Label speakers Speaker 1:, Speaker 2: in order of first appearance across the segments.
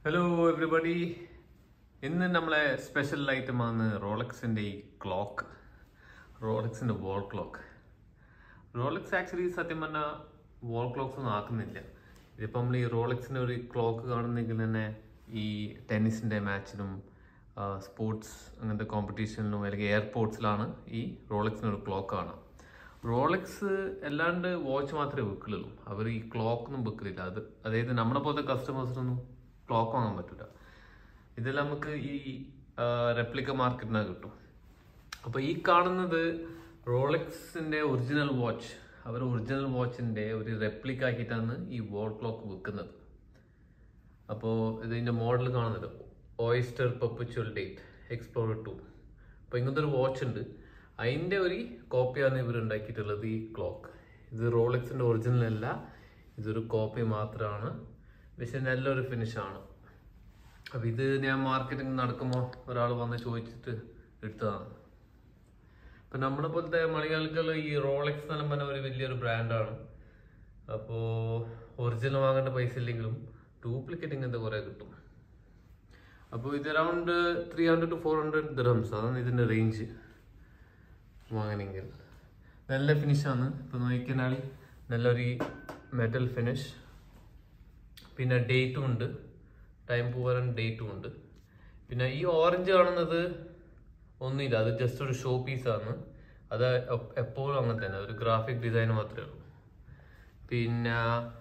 Speaker 1: hello everybody ഇന്ന് നമ്മളെ special ഐറ്റമാണ് റോളക്സിൻ്റെ ഈ ക്ലോക്ക് റോളക്സിൻ്റെ വോൾ ക്ലോക്ക് റോളക്സ് ആക്ച്വലി സത്യം പറഞ്ഞാൽ വോൾ ക്ലോക്ക്സ് ഒന്നും ആക്കുന്നില്ല ഇതിപ്പോൾ നമ്മൾ ഈ റോളക്സിൻ്റെ ഒരു ക്ലോക്ക് കാണുന്നെങ്കിൽ തന്നെ ഈ ടെന്നീസിൻ്റെ മാച്ചിനും സ്പോർട്സ് അങ്ങനത്തെ കോമ്പറ്റീഷനിലും അല്ലെങ്കിൽ എയർപോർട്സിലാണ് ഈ റോളക്സിൻ്റെ ഒരു ക്ലോക്ക് കാണാം റോളക്സ് അല്ലാണ്ട് വാച്ച് മാത്രമേ വെക്കുള്ളൂ അവർ ഈ ക്ലോക്ക് ഒന്നും വെക്കലില്ല അത് അതായത് നമ്മളെ പോലത്തെ കസ്റ്റമേഴ്സിനൊന്നും ക്ലോക്ക് വാങ്ങാൻ പറ്റില്ല ഇതെല്ലാം നമുക്ക് ഈ റെപ്ലിക്ക മാർക്കറ്റിനാ കിട്ടും അപ്പോൾ ഈ കാണുന്നത് റോളക്സിന്റെ ഒറിജിനൽ വാച്ച് അവർ ഒറിജിനൽ വാച്ചിന്റെ ഒരു റെപ്ലിക്ക ആക്കിയിട്ടാണ് ഈ വോൾ ക്ലോക്ക് വിൽക്കുന്നത് അപ്പോൾ ഇതിന്റെ മോഡൽ കാണുന്നത് oyster perpetual date explorer two അപ്പോൾ ഇങ്ങനത്തെ ഒരു വാച്ച് ഉണ്ട് അതിൻ്റെ ഒരു കോപ്പിയാണ് ഇവർ ഉണ്ടാക്കിയിട്ടുള്ളത് ഈ ക്ലോക്ക് ഇത് റോളക്സിന്റെ ഒറിജിനൽ അല്ല ഇതൊരു കോപ്പി മാത്രമാണ് പക്ഷെ നല്ലൊരു ഫിനിഷാണ് അപ്പം ഇത് ഞാൻ മാർക്കറ്റിംഗ് നടക്കുമ്പോൾ ഒരാൾ വന്ന് ചോദിച്ചിട്ട് എടുത്തതാണ് ഇപ്പം നമ്മളെ പോലത്തെ മലയാളികൾ ഈ റോളക്സ് എന്ന് പറഞ്ഞ ഒരു വലിയൊരു ബ്രാൻഡാണ് അപ്പോൾ ഒറിജിനൽ വാങ്ങേണ്ട പൈസ ഇല്ലെങ്കിലും ഡ്യൂപ്ലിക്കേറ്റ് ഇങ്ങനത്തെ കുറേ കിട്ടും അപ്പോൾ ഇത് around three hundred to four hundred dirhams അതാണ് ഇതിൻ്റെ റേഞ്ച് വാങ്ങണമെങ്കിൽ നല്ല ഫിനിഷാണ് ഇപ്പോൾ നോക്കിയാൽ നല്ലൊരു മെറ്റൽ ഫിനിഷ് പിന്നെ ഡേറ്റും ഉണ്ട് ടൈം പോകാൻ ഡേറ്റും ഉണ്ട് പിന്നെ ഈ ഓറഞ്ച് കാണുന്നത് ഒന്നുമില്ല അത് ജസ്റ്റ് ഒരു ഷോ പീസാണ് അത് എപ്പ- എപ്പോഴും അങ്ങനെ തന്നെ ഒരു ഗ്രാഫിക് ഡിസൈൻ മാത്രമേ ഉള്ളൂ പിന്നെ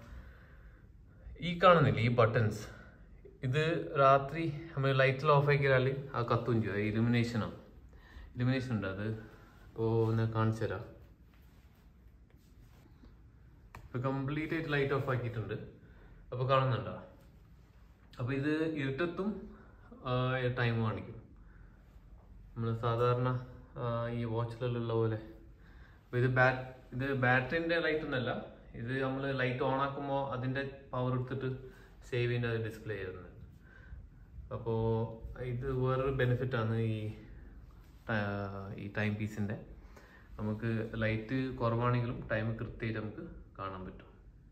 Speaker 1: ഈ കാണുന്നില്ല ഈ ബട്ടൺസ് ഇത് രാത്രി നമ്മൾ ലൈറ്റിൽ ഓഫ് ആക്കിയാൽ ആ കത്തും ചെയ്യും ഇലുമിനേഷനാണ് ഇലുമിനേഷൻ ഉണ്ട് അത് ഇപ്പോൾ ഞാൻ കാണിച്ചു തരാം ഇപ്പൊ കംപ്ലീറ്റ് ആയിട്ട് ലൈറ്റ് ഓഫ് ആക്കിയിട്ടുണ്ട് അപ്പൊ കാണുന്നുണ്ടോ അപ്പൊ ഇത് ഇരുട്ടത്തും ടൈം കാണിക്കും നമ്മൾ സാധാരണ ആ, ഈ വാച്ചിലുള്ള പോലെ അപ്പൊ ഇത് ബാറ്റ് ഇത് ബാറ്ററിന്റെ ലൈറ്റ് ഒന്നല്ല ഇത് നമ്മൾ ലൈറ്റ് ഓൺ ആക്കുമ്പോൾ അതിന്റെ പവർ എടുത്തിട്ട് സേവ് ചെയ്യുന്ന ഡിസ്പ്ലേ ചെയ്യുന്നത് അപ്പോൾ ഇത് വേറൊരു ബെനിഫിറ്റ് ആണ് ഈ ട- ഈ ടൈം പീസിന്റെ നമുക്ക് ലൈറ്റ് കുറവാണെങ്കിലും ടൈം കൃത്യമായിട്ട് നമുക്ക് കാണാൻ പറ്റും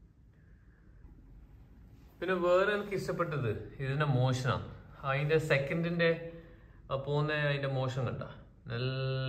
Speaker 1: പിന്നെ വേറെ എനിക്ക് ഇഷ്ടപ്പെട്ടത് ഇതിന്റെ മോഷനാണ് അതിന്റെ സെക്കൻഡിന്റെ പോകുന്ന അതിന്റെ മോഷൻ കണ്ട നല്ല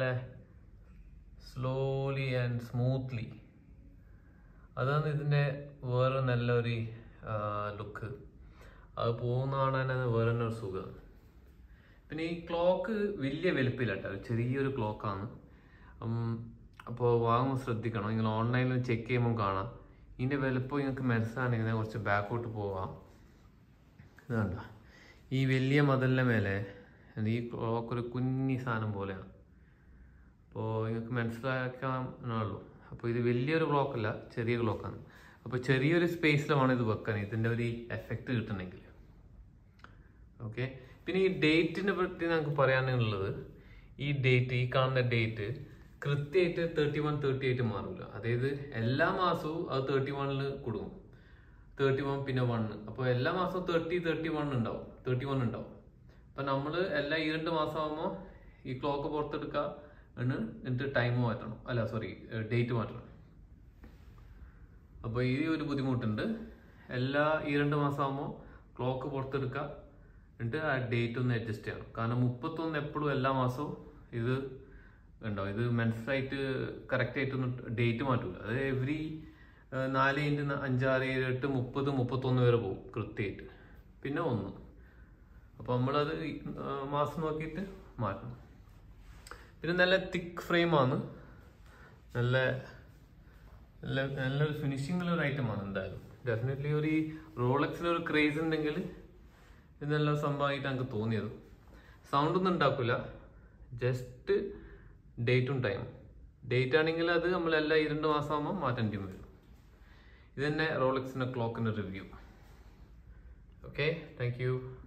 Speaker 1: സ്ലോലി ആൻഡ് സ്മൂത്ത്ലി അതാണ് ഇതിന്റെ വേറെ നല്ലൊരു ലുക്ക് അത് പോകുന്ന കാണാൻ തന്നെ വേറെ തന്നെ ഒരു സുഖമാണ് പിന്നെ ഈ ക്ലോക്ക് വലിയ വലുപ്പില്ല കേട്ടോ ചെറിയൊരു ക്ലോക്കാണ് അപ്പോൾ വാങ്ങുമ്പോൾ ശ്രദ്ധിക്കണം നിങ്ങൾ ഓൺലൈനിൽ ചെക്ക് ചെയ്യുമ്പോൾ കാണാം ഇതിൻ്റെ വലുപ്പം നിങ്ങൾക്ക് മനസ്സിലാണെങ്കിൽ ഞാൻ കുറച്ച് ബാക്കോട്ട് പോവാം ഇത് കണ്ട ഈ വലിയ മതിലിൻ്റെ മേലെ ഈ ക്ലോക്ക് ഒരു കുഞ്ഞി സാധനം പോലെയാണ് അപ്പോൾ നിങ്ങൾക്ക് മനസ്സിലാക്കാനുള്ളൂ അപ്പോൾ ഇത് വലിയൊരു ക്ലോക്കല്ല ചെറിയ ക്ലോക്കാണ് അപ്പോൾ ചെറിയൊരു സ്പേസിലാണ് ഇത് വെക്കാൻ ഇതിൻ്റെ ഒരു എഫക്റ്റ് കിട്ടണമെങ്കിൽ ഓക്കെ പിന്നെ ഈ ഡേറ്റിനെ പറ്റി നമുക്ക് പറയാനുള്ളത് ഈ ഡേറ്റ് ഈ കാണുന്ന ഡേറ്റ് കൃത്യമായിട്ട് തേർട്ടി വൺ തേർട്ടി ആയിട്ട് മാറില്ല അതായത് എല്ലാ മാസവും അത് തേർട്ടി വണ്ണിൽ കൊടുക്കും തേർട്ടി വൺ പിന്നെ വണ്ണ് അപ്പോൾ എല്ലാ മാസവും തേർട്ടി തേർട്ടി വൺ ഉണ്ടാവും തേർട്ടി വൺ ഉണ്ടാവും അപ്പം നമ്മൾ എല്ലാ ഈ രണ്ട് മാസം ആകുമ്പോൾ ഈ ക്ലോക്ക് പുറത്തെടുക്കുക എന്ന് എന്നിട്ട് ടൈം മാറ്റണം അല്ല സോറി ഡേറ്റ് മാറ്റണം അപ്പോൾ ഈ ഒരു ബുദ്ധിമുട്ടുണ്ട് എല്ലാ ഈ രണ്ട് മാസം ആകുമ്പോൾ ക്ലോക്ക് പുറത്തെടുക്കുക എന്നിട്ട് ആ ഡേറ്റ് ഒന്ന് അഡ്ജസ്റ്റ് ചെയ്യണം കാരണം മുപ്പത്തൊന്ന് എപ്പോഴും എല്ലാ മാസവും ഇത് ഉണ്ടാവും ഇത് മനസ്സിലായിട്ട് കറക്റ്റ് ആയിട്ടൊന്നും ഡേറ്റ് മാറ്റൂല അത് എവറി നാല് ഇൻറ്റ് അഞ്ചാറ് ഏഴ് എട്ട് മുപ്പത് മുപ്പത്തൊന്ന് വരെ പോകും കൃത്യമായിട്ട് പിന്നെ ഒന്ന് അപ്പോൾ നമ്മളത് ഈ, ആ, മാസം നോക്കിയിട്ട് മാറ്റണം പിന്നെ നല്ല തിക്ക് ഫ്രെയിമാണ് നല്ല നല്ല നല്ലൊരു ഫിനിഷിംഗ് ഒരു ഐറ്റമാണ് എന്തായാലും ഡെഫിനറ്റ്ലി ഒരു റോളക്സിന് ഒരു ക്രേസ് ഉണ്ടെങ്കിൽ ഇതെല്ലാം സംഭവമായിട്ട് എനിക്ക് തോന്നിയത് സൗണ്ട് ഒന്നും ഉണ്ടാക്കില്ല ജസ്റ്റ് ഡേറ്റും ടൈമും ഡേറ്റ് ആണെങ്കിൽ അത് നമ്മളെല്ലാം ഈ രണ്ട് മാസം ആകുമ്പോൾ മാറ്റേണ്ടി വരും ഇത് തന്നെ റോളക്സിൻ്റെ ക്ലോക്കിൻ്റെ റിവ്യൂ ഓക്കെ താങ്ക് യു